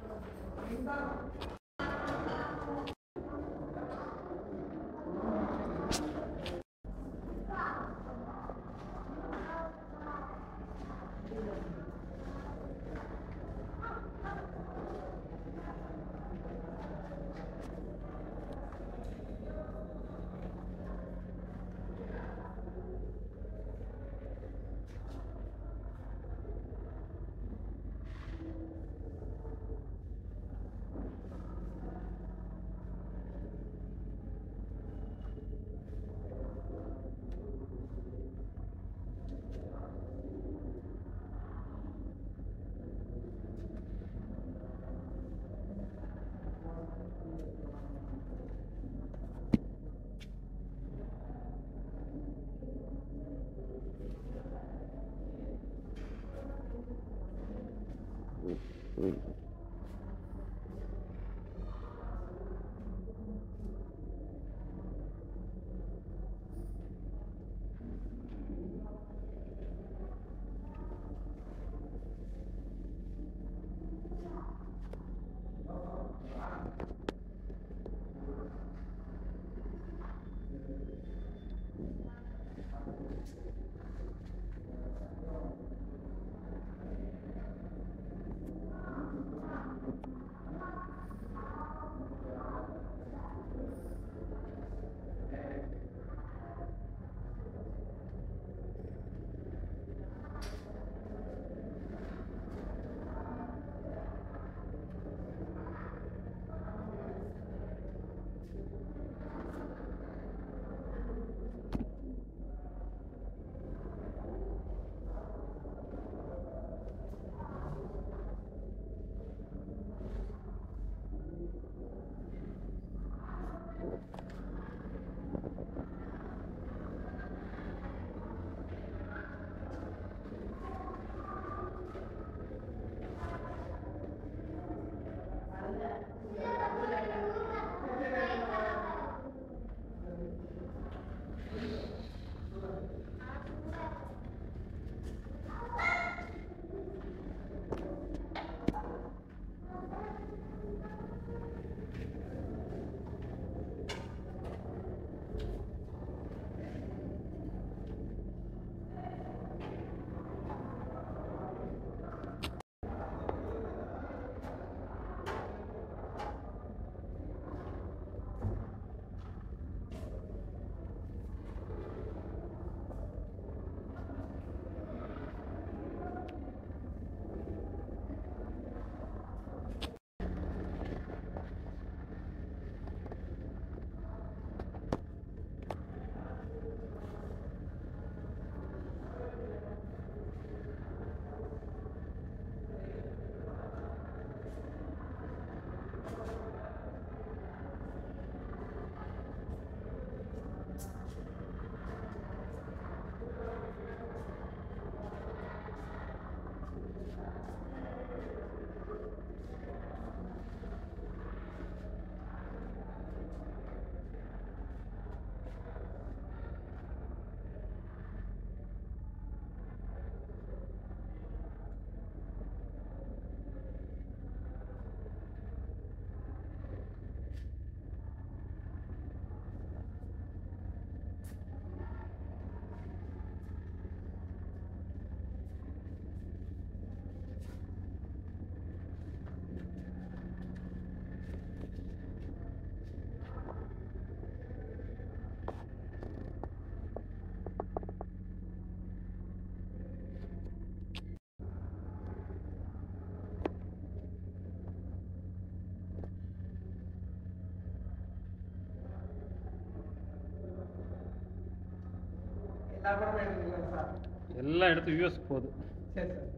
எல்லா படமும் எடுத்துக்கலாம் சார் எல்லாம் எடுத்து யூஎஸ்க்கு போகுது சரி சார்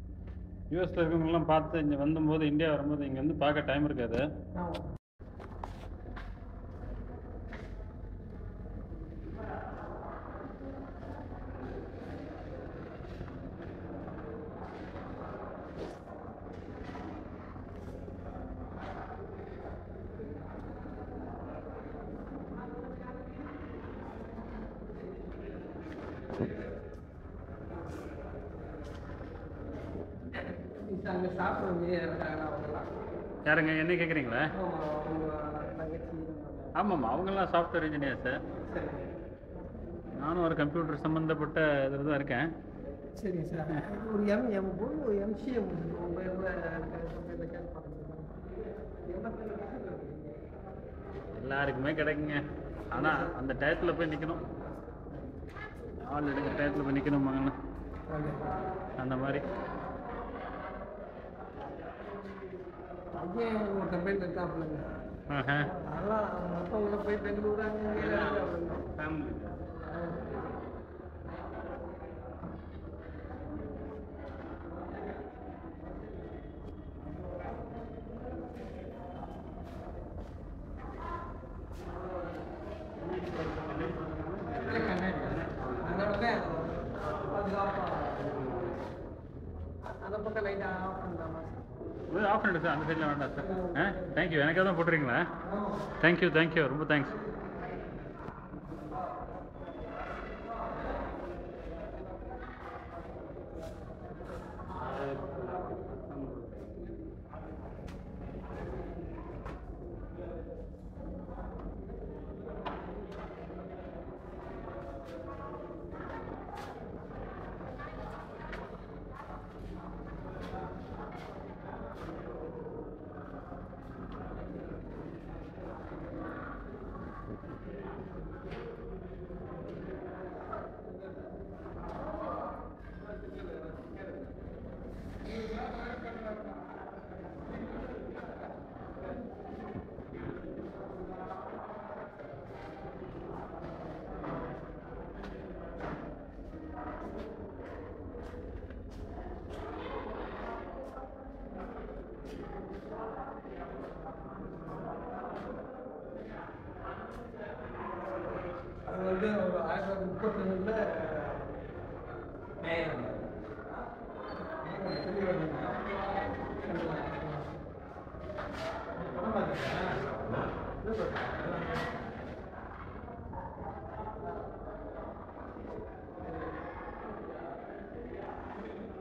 யூஎஸ்ல இருக்கவங்கலாம் பார்த்து இங்கே வந்தபோது இந்தியா வரும்போது இங்கே வந்து பார்க்க டைம் இருக்காது ஆமாம் அங்கே சாப்பிட இன்ஜினியர் இருக்காங்க அவங்கலாம் யாருங்க என்ன கேட்குறீங்களா ஆமாம் அவங்க தங்கச்சி ஆமாம்மா அவங்கெல்லாம் சாஃப்ட்வேர் இன்ஜினியர் சார் சரி நானும் ஒரு கம்ப்யூட்டர் சம்மந்தப்பட்ட இதில் தான் இருக்கேன் சரி சார் ஒரு எம் எம் பொண்ணு ஒரு எம்சிஎம் உங்கள் இதில் கேட்பாங்க எல்லாருக்குமே கிடைக்குங்க ஆனால் அந்த டயத்தில் போய் நிற்கணும் ஆள் எடுக்கிற டயத்தில் போய் நிற்கணும் மகன் அந்த மாதிரி பையன் ஒரு கம்பெனியில் இருக்காப்புலங்க ஆஹா அதெல்லாம் மற்றவங்கள போய் பெங்களூர் அங்கே இங்கே ஃபேமிலி அந்த பக்கம் லைட்டாக ஆஃப் பண்ணலாமா ஆஃப் பண்ணிட்டு சார் அந்த சைடில் வேண்டாம் சார் ஆ தேங்க்யூ எனக்காக தான் போட்டுறீங்களா தேங்க்யூ தேங்க்யூ ரொம்ப தேங்க்ஸ்